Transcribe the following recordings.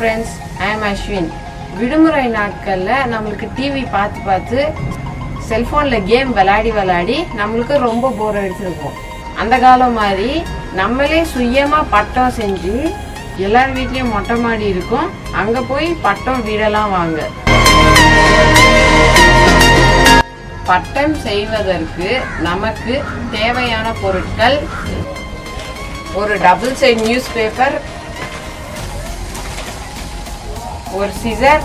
friends I am Ashwin விடுமுறை நாட்களில் நம்மளுக்கு டிவி பார்த்து பார்த்து செல்ஃபோனில் கேம் விளையாடி விளையாடி நம்மளுக்கு ரொம்ப போர் அடிச்சிருக்கும் அந்த காலம் மாதிரி நம்மளே சுயமாக பட்டம் செஞ்சு எல்லார் வீட்லேயும் மொட்டை மாடி இருக்கும் அங்கே போய் பட்டம் விடலாம் வாங்க பட்டம் செய்வதற்கு நமக்கு தேவையான பொருட்கள் ஒரு டபுள் சைட் நியூஸ் பேப்பர் ஒரு சிசர்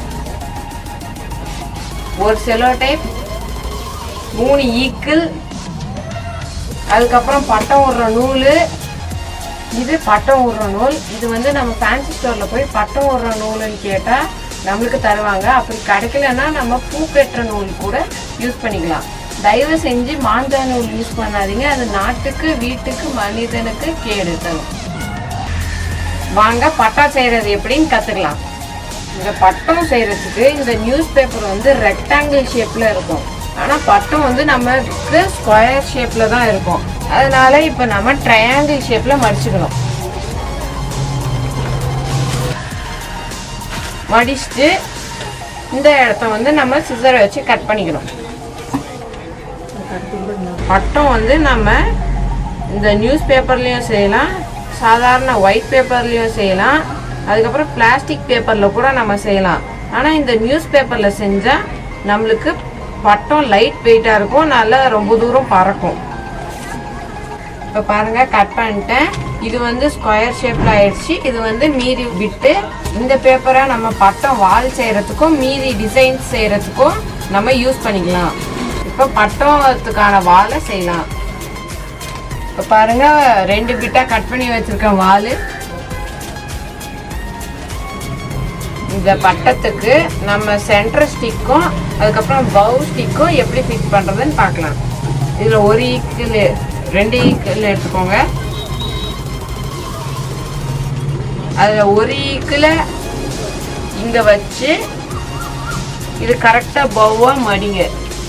ஒரு செலோ டைப் மூணு ஈக்கிள் அதுக்கப்புறம் பட்டம் விடுற நூல் இது பட்டம் விடுற நூல் இது வந்து நம்ம ஃபேன்சி ஸ்டோரில் போய் பட்டம் விடுற நூலுன்னு கேட்டால் நம்மளுக்கு தருவாங்க அப்படி கிடைக்கலன்னா நம்ம பூ கட்டுற நூல் கூட யூஸ் பண்ணிக்கலாம் தயவு செஞ்சு மாஞ்சா நூல் யூஸ் பண்ணாதீங்க அது நாட்டுக்கு வீட்டுக்கு மனிதனுக்கு கேடு தரும் வாங்க பட்டம் செய்கிறது எப்படின்னு கற்றுக்கலாம் இந்த பட்டம் செய்கிறதுக்கு இந்த நியூஸ் பேப்பர் வந்து ரெக்டாங்கிள் ஷேப்பில் இருக்கும் ஆனால் பட்டம் வந்து நமக்கு ஸ்கொயர் ஷேப்பில் தான் இருக்கும் அதனால இப்போ நம்ம ட்ரையாங்கிள் ஷேப்பில் மடிச்சுக்கணும் மடிச்சுட்டு இந்த இடத்த வந்து நம்ம சிசரை வச்சு கட் பண்ணிக்கணும் பட்டம் வந்து நம்ம இந்த நியூஸ் பேப்பர்லேயும் செய்யலாம் சாதாரண ஒயிட் பேப்பர்லேயும் செய்யலாம் அதுக்கப்புறம் பிளாஸ்டிக் பேப்பரில் கூட நம்ம செய்யலாம் ஆனால் இந்த நியூஸ் பேப்பரில் செஞ்சால் நம்மளுக்கு பட்டம் லைட் வெயிட்டாக இருக்கும் நல்லா ரொம்ப தூரம் பறக்கும் இப்போ பாருங்கள் கட் பண்ணிட்டேன் இது வந்து ஸ்கொயர் ஷேப்பில் ஆயிடுச்சு இது வந்து மீதி விட்டு இந்த பேப்பரை நம்ம பட்டம் வால் செய்கிறதுக்கும் மீதி டிசைன்ஸ் செய்கிறதுக்கும் நம்ம யூஸ் பண்ணிக்கலாம் இப்போ பட்டத்துக்கான வாலை செய்யலாம் இப்போ பாருங்க ரெண்டு பிட்டாக கட் பண்ணி வச்சிருக்கேன் வால் இந்த பட்டத்துக்கு நம்ம சென்டர் ஸ்டிக்கும் அதுக்கப்புறம் பவு ஸ்டிக்கும் எப்படி ஃபிக்ஸ் பண்ணுறதுன்னு பார்க்கலாம் இதில் ஒரு ஈக்கிள் ரெண்டு ஈக்கிள் எடுத்துக்கோங்க அதில் ஒரு ஈக்கில் இங்கே வச்சு இது கரெக்டாக பவ்வாக மடிங்க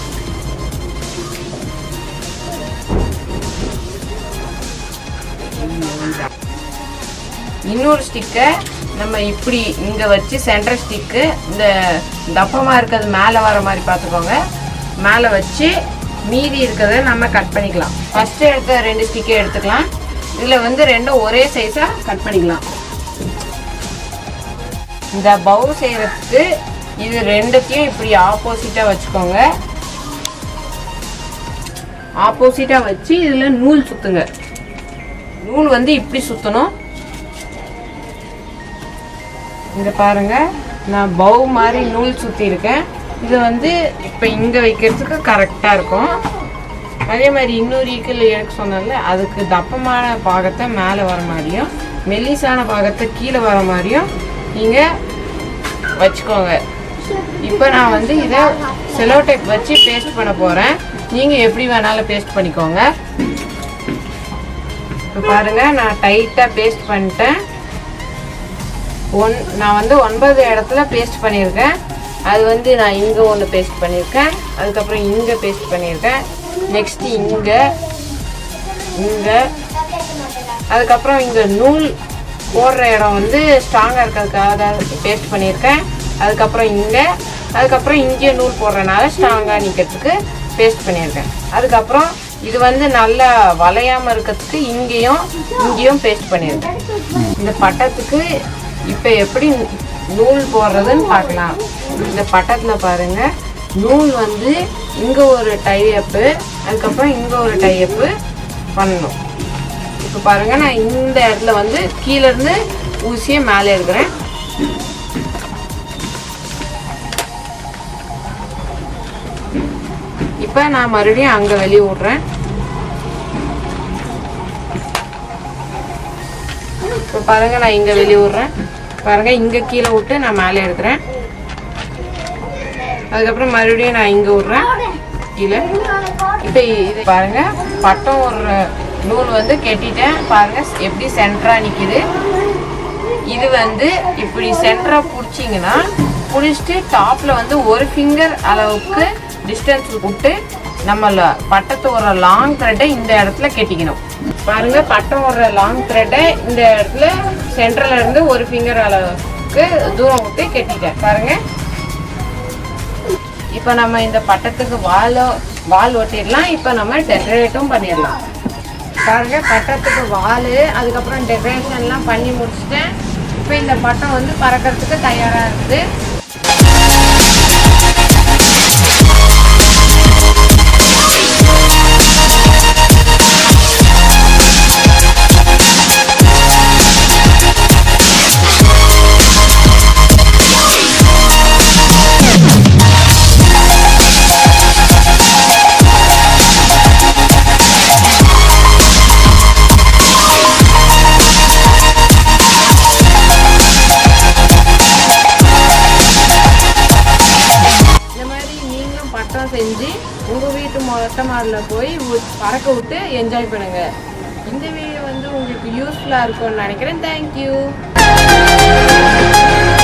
இன்னொரு ஸ்டிக்கை நம்ம இப்படி இங்கே வச்சு சென்டர் ஸ்டிக்கு இந்த தப்பமாக இருக்கிறது மேலே வர மாதிரி பார்த்துக்கோங்க மேலே வச்சு மீதி இருக்கிறத நம்ம கட் பண்ணிக்கலாம் ஃபஸ்ட்டு எடுத்த ரெண்டு ஸ்டிக்கை எடுத்துக்கலாம் இதில் வந்து ரெண்டும் ஒரே சைஸாக கட் பண்ணிக்கலாம் இந்த பவுல் செய்கிறதுக்கு இது ரெண்டுத்தையும் இப்படி ஆப்போசிட்டாக வச்சுக்கோங்க ஆப்போசிட்டாக வச்சு இதில் நூல் சுற்றுங்க நூல் வந்து இப்படி சுற்றணும் இங்க பாருங்க நான் பவு மாதிரி நூல் சுற்றி இருக்கேன் இது வந்து இப்போ இங்கே வைக்கிறதுக்கு கரெக்டாக இருக்கும் அதே மாதிரி இன்னொரு ஈக்கிள் எடுக்க சொன்னேன்ல அதுக்கு தப்பமான பாகத்தை மேலே வர மாதிரியும் மெல்லிசான பாகத்தை கீழே வர மாதிரியும் நீங்கள் வச்சுக்கோங்க இப்போ நான் வந்து இதை செலோடெக் வச்சு பேஸ்ட் பண்ண போகிறேன் நீங்கள் எப்படி வேணாலும் பேஸ்ட் பண்ணிக்கோங்க இப்போ பாருங்கள் நான் டைட்டாக பேஸ்ட் பண்ணிட்டேன் ஒன் நான் வந்து ஒன்பது இடத்துல பேஸ்ட் பண்ணியிருக்கேன் அது வந்து நான் இங்கே ஒன்று பேஸ்ட் பண்ணியிருக்கேன் அதுக்கப்புறம் இங்கே பேஸ்ட் பண்ணியிருக்கேன் நெக்ஸ்ட்டு இங்கே இங்கே அதுக்கப்புறம் இங்கே நூல் போடுற இடம் வந்து ஸ்ட்ராங்காக இருக்கிறதுக்காக பேஸ்ட் பண்ணியிருக்கேன் அதுக்கப்புறம் இங்கே அதுக்கப்புறம் இங்கே நூல் போடுறனால ஸ்ட்ராங்காக நிற்கிறதுக்கு பேஸ்ட் பண்ணியிருக்கேன் அதுக்கப்புறம் இது வந்து நல்லா வளையாமல் இருக்கிறதுக்கு இங்கேயும் இங்கேயும் பேஸ்ட் பண்ணியிருக்கேன் இந்த பட்டத்துக்கு இப்போ எப்படி நூல் போடுறதுன்னு பார்க்கலாம் இந்த பட்டத்தில் பாருங்க நூல் வந்து இங்கே ஒரு டைஅப்பு அதுக்கப்புறம் இங்கே ஒரு டைஅப்பு பண்ணணும் இப்போ பாருங்க நான் இந்த இடத்துல வந்து கீழே இருந்து ஊசியை மேலே எடுக்கிறேன் இப்போ நான் மறுபடியும் அங்கே வெளியே விட்றேன் இப்போ பாருங்க நான் இங்கே வெளியே விட்றேன் பாருங்க இங்கே கீழே விட்டு நான் மேலே எடுக்கிறேன் அதுக்கப்புறம் மறுபடியும் நான் இங்கே விட்றேன் கீழே இப்போ இது பாருங்க பட்டம் ஒரு நூல் வந்து கெட்டிட்டேன் பாருங்க எப்படி சென்டரா நிக்குது இது வந்து இப்படி சென்டரா பிடிச்சிங்கன்னா பிடிச்சிட்டு டாப்ல வந்து ஒரு ஃபிங்கர் அளவுக்கு டிஸ்டன்ஸ் விட்டு நம்ம ல- பட்டத்து ஒரு லாங் த்ரெட்டை இந்த இடத்துல கெட்டிக்கணும் பாருங்க பட்டம் ஒரு லாங் த்ரெட்டை இந்த இடத்துல சென்டர்ல இருந்து ஒரு ஃபிங்கர் அளவு அளவுக்கு தூரம் விட்டு கெட்டிட்டேன் பாருங்க இப்போ நம்ம இந்த பட்டத்துக்கு வால் வால் ஒட்டிடலாம் இப்போ நம்ம டெக்கரேட்டும் பண்ணிடலாம் பாருங்க பட்டத்துக்கு வால் அதுக்கப்புறம் டெக்கரேஷன்லாம் பண்ணி முடிச்சிட்டேன் இப்போ இந்த பட்டம் வந்து பறக்கிறதுக்கு தயாராக இருக்குது இந்த மாதிரி நீங்களும் பட்டம் செஞ்சு உங்கள் வீட்டு மொட்டை மாடில் போய் உ- பறக்க விட்டு என்ஜாய் பண்ணுங்க இந்த வீடியோ வந்து உங்களுக்கு யூஸ்ஃபுல்லாக இருக்கும்னு நினைக்கிறேன் தேங்க்யூ